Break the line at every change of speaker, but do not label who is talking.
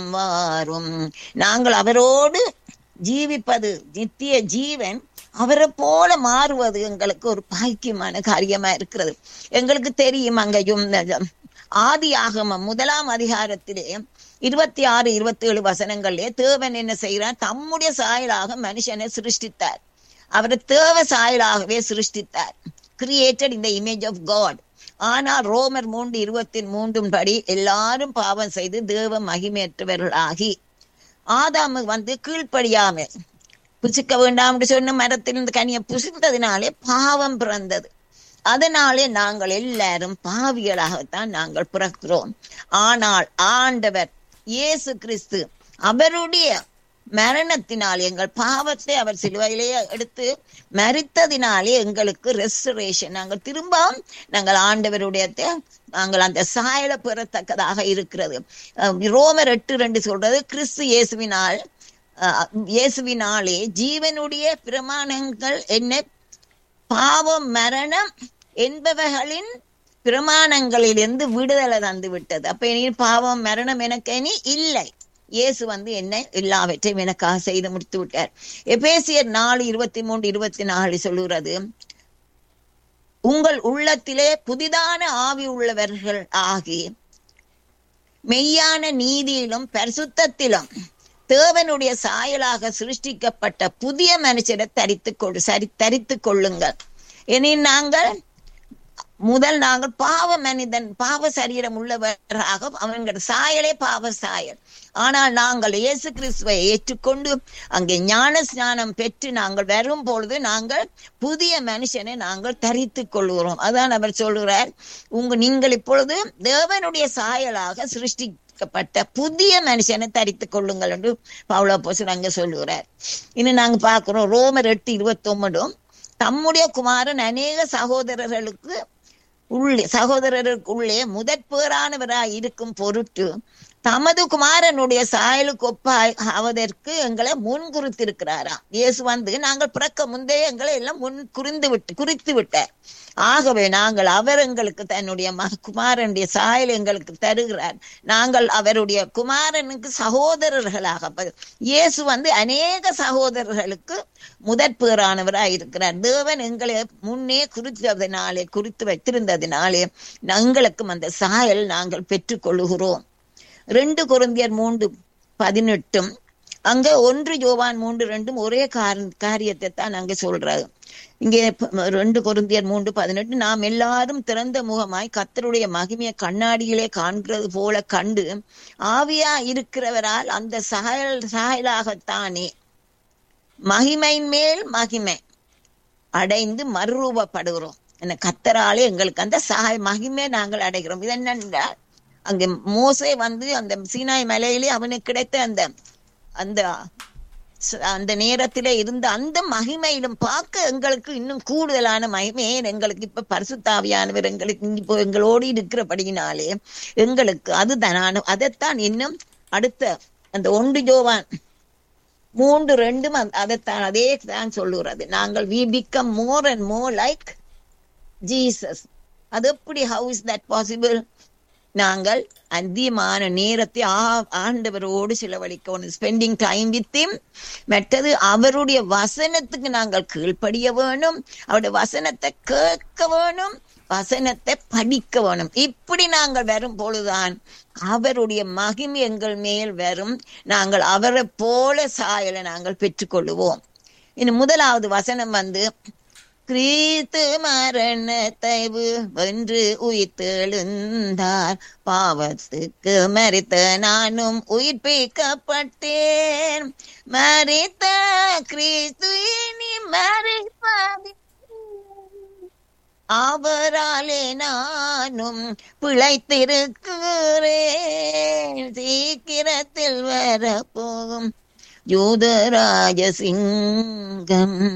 வாரும் நாங்கள் அவரோடு ஜீவிப்பது நித்திய ஜீவன் அவரை போல மாறுவது எங்களுக்கு ஒரு பாக்கியமான காரியமா இருக்கிறது எங்களுக்கு தெரியும் அங்கேயும் ஆதி ஆகமம் முதலாம் அதிகாரத்திலே இருபத்தி ஆறு இருபத்தி ஏழு வசனங்களிலே தேவன் என்ன செய்கிறார் தம்முடைய சாயலாக மனுஷனை சிருஷ்டித்தார் அவரை தேவ சாயலாகவே சிருஷ்டித்தார் கிரியேட்டட் இந்த இமேஜ் ஆஃப் காட் ஆனா ரோமர் மூன்று இருபத்தி மூன்றும் படி எல்லாரும் பாவம் செய்து தேவ மகிமையற்றவர்களாகி ஆதாமு வந்து கீழ்ப்படியாம புசிக்க வேண்டாம் என்று சொன்ன மரத்திலிருந்து கனியை புசித்ததினாலே பாவம் பிறந்தது அதனாலே நாங்கள் எல்லாரும் பாவிகளாகத்தான் நாங்கள் பிறக்கிறோம் ஆனால் ஆண்டவர் இயேசு கிறிஸ்து அவருடைய மரணத்தினால் எங்கள் பாவத்தை அவர் சிலுவையிலேயே எடுத்து மறித்ததினாலே எங்களுக்கு ரெஸ்டரேஷன் நாங்கள் திரும்பவும் நாங்கள் ஆண்டவருடைய நாங்கள் அந்த சாயல பெறத்தக்கதாக இருக்கிறது ரோமர் எட்டு ரெண்டு சொல்றது கிறிஸ்து இயேசுவினால் இயேசுவினாலே ஜீவனுடைய பிரமாணங்கள் என்ன பாவம் மரணம் என்பவைகளின் பிரமாணங்களிலிருந்து விடுதலை தந்து விட்டது அப்ப இனி பாவம் மரணம் எனக்கு இனி இல்லை இயேசு வந்து என்ன எல்லாவற்றையும் எனக்காக செய்து முடித்து விட்டார் எபேசியர் நாலு இருபத்தி மூன்று இருபத்தி நாலு சொல்லுகிறது உங்கள் உள்ளத்திலே புதிதான ஆவி உள்ளவர்கள் ஆகி மெய்யான நீதியிலும் பரிசுத்தத்திலும் தேவனுடைய சாயலாக சிருஷ்டிக்கப்பட்ட புதிய மனுஷரை தரித்து கொடு சரி தரித்து கொள்ளுங்கள் இனி நாங்கள் முதல் நாங்கள் பாவ மனிதன் பாவ சரீரம் உள்ளவராக அவங்களோட சாயலே பாவ சாயல் ஆனால் நாங்கள் இயேசு கிறிஸ்துவை ஏற்றுக்கொண்டு அங்கே ஞான ஸ்நானம் பெற்று நாங்கள் வரும் பொழுது நாங்கள் புதிய மனுஷனை நாங்கள் தரித்து கொள்கிறோம் அதான் அவர் சொல்கிறார் உங்க நீங்கள் இப்பொழுது தேவனுடைய சாயலாக சிருஷ்டி பட்ட புதிய மனுஷனை தரித்து கொள்ளுங்கள் என்று பவுல போசன் அங்க சொல்லுகிறார் இன்னும் நாங்க பாக்குறோம் ரோமர் எட்டு இருபத்தி ஒன்பதும் தம்முடைய குமாரன் அநேக சகோதரர்களுக்கு உள்ளே சகோதரருக்கு உள்ளே முதற் பேரானவராய் இருக்கும் பொருட்டு தமது குமாரனுடைய சாயலுக்கு ஒப்பாய் ஆவதற்கு எங்களை முன் குறித்திருக்கிறாராம் இயேசு வந்து நாங்கள் பிறக்க முந்தைய எங்களை எல்லாம் முன் குறிந்து விட்டு குறித்து விட்டார் ஆகவே நாங்கள் அவர் எங்களுக்கு தன்னுடைய குமாரனுடைய சாயல் எங்களுக்கு தருகிறார் நாங்கள் அவருடைய குமாரனுக்கு சகோதரர்களாக இயேசு வந்து அநேக சகோதரர்களுக்கு முதற் பேரானவராய் இருக்கிறார் தேவன் எங்களை முன்னே குறித்ததினாலே குறித்து வைத்திருந்ததினாலே எங்களுக்கும் அந்த சாயல் நாங்கள் பெற்றுக்கொள்ளுகிறோம் ரெண்டு குருந்தியர் மூன்று பதினெட்டும் அங்க ஒன்று யோவான் மூன்று ரெண்டும் ஒரே காரியத்தை தான் அங்க சொல்றாரு இங்கே ரெண்டு குருந்தியர் மூன்று பதினெட்டு நாம் எல்லாரும் திறந்த முகமாய் கத்தருடைய மகிமையை கண்ணாடியிலே காண்கிறது போல கண்டு ஆவியா இருக்கிறவரால் அந்த சாயல் சாயலாகத்தானே மகிமையின் மேல் மகிமை அடைந்து மறுரூபப்படுகிறோம் என்ன கத்தராலே எங்களுக்கு அந்த சாய மகிமை நாங்கள் அடைகிறோம் இது என்னென்றால் அங்க மோசே வந்து அந்த சீனாய் மலையிலே அவனுக்கு கிடைத்த அந்த அந்த அந்த நேரத்தில இருந்த அந்த மகிமையிலும் பார்க்க எங்களுக்கு இன்னும் கூடுதலான மகிமையே எங்களுக்கு இப்ப பரிசுத்தாவியானவர் எங்களுக்கு இப்போ எங்களோடு இருக்கிறபடியினாலே எங்களுக்கு அதுதான அதைத்தான் இன்னும் அடுத்த அந்த ஒன்று ஜோவான் மூன்று ரெண்டும் அதைத்தான் அதே தான் சொல்லுகிறது நாங்கள் we become more and more like Jesus அது எப்படி ஹவு இஸ் தட் பாசிபிள் நாங்கள் அதிகமான நேரத்தை ஆண்டவரோடு செலவழிக்கணும் ஸ்பெண்டிங் டைம் வித் ஹிம் மற்றது அவருடைய வசனத்துக்கு நாங்கள் கீழ்ப்படிய வேணும் அவருடைய வசனத்தை கேட்க வேணும் வசனத்தை படிக்க வேணும் இப்படி நாங்கள் வரும் பொழுதுதான் அவருடைய மகிமை எங்கள் மேல் வரும் நாங்கள் அவரை போல சாயலை நாங்கள் பெற்றுக்கொள்ளுவோம் இன்னும் முதலாவது வசனம் வந்து கிறிஸ்து மரணத்தை வென்று உயிர்த்தெழுந்தார் பாவத்துக்கு மறித்த நானும் உயிர்ப்பிக்கப்பட்டேன் மறித்த கிறிஸ்து இனி மறிப்பது அவராலே நானும் பிழைத்திருக்கிறேன் சீக்கிரத்தில் வரப்போகும் யூதராஜ சிங்கம்